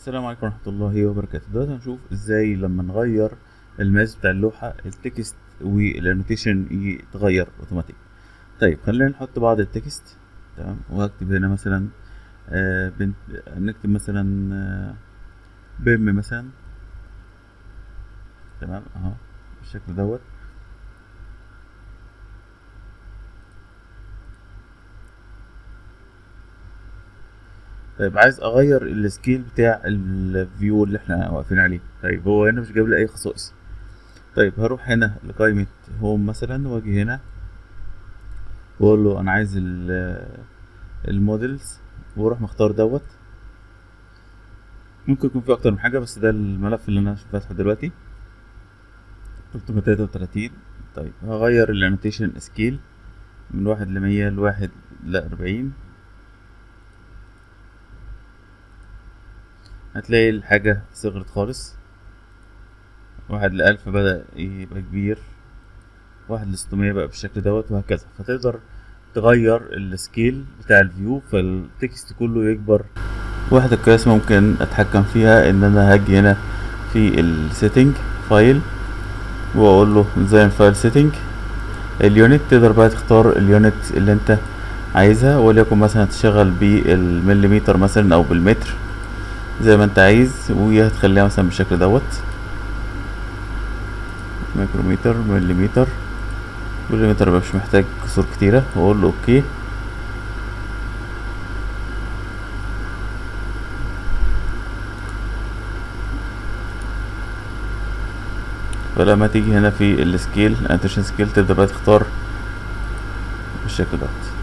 السلام عليكم ورحمة الله وبركاته دلوقتي هنشوف ازاي لما نغير الماس بتاع اللوحة التكست والانوتيشن يتغير اوتوماتيك طيب خلينا نحط بعض التكست تمام وهكتب هنا مثلا آه بنت نكتب مثلا آه بيم مثلا تمام اهو بالشكل دوت طيب عايز اغير السكيل بتاع الفيو اللي احنا واقفين عليه طيب هو هنا مش جايب لي اي خصائص طيب هروح هنا لقائمة هوم مثلا واجي هنا واقول له انا عايز المودلز واروح مختار دوت ممكن يكون في اكتر من حاجة بس ده الملف اللي انا فاتحه دلوقتي 333 طيب هغير الانوتيشن سكيل من واحد لمية لواحد لأربعين هتلاقي الحاجة صغرت خالص واحد لألف بدأ يبقى كبير واحد لستمية بقى بالشكل دوت وهكذا فتقدر تغير السكيل بتاع الفيو فالتكست كله يكبر واحدة القياس ممكن اتحكم فيها ان انا هاجي هنا في السيتنج فايل واقول له زي الفايل سيتنج اليونت تقدر بقى تختار اليونت اللي انت عايزها وليكن مثلا تشتغل بالمليمتر مثلا او بالمتر زي ما انت عايز وهتخليها مثلا بالشكل دوت ميكرومتر مليمتر مليمتر مش محتاج كسور كتيرة واقول له اوكي فلما تيجي هنا في السكيل انتشن سكيل تبدأ بقى تختار بالشكل دوت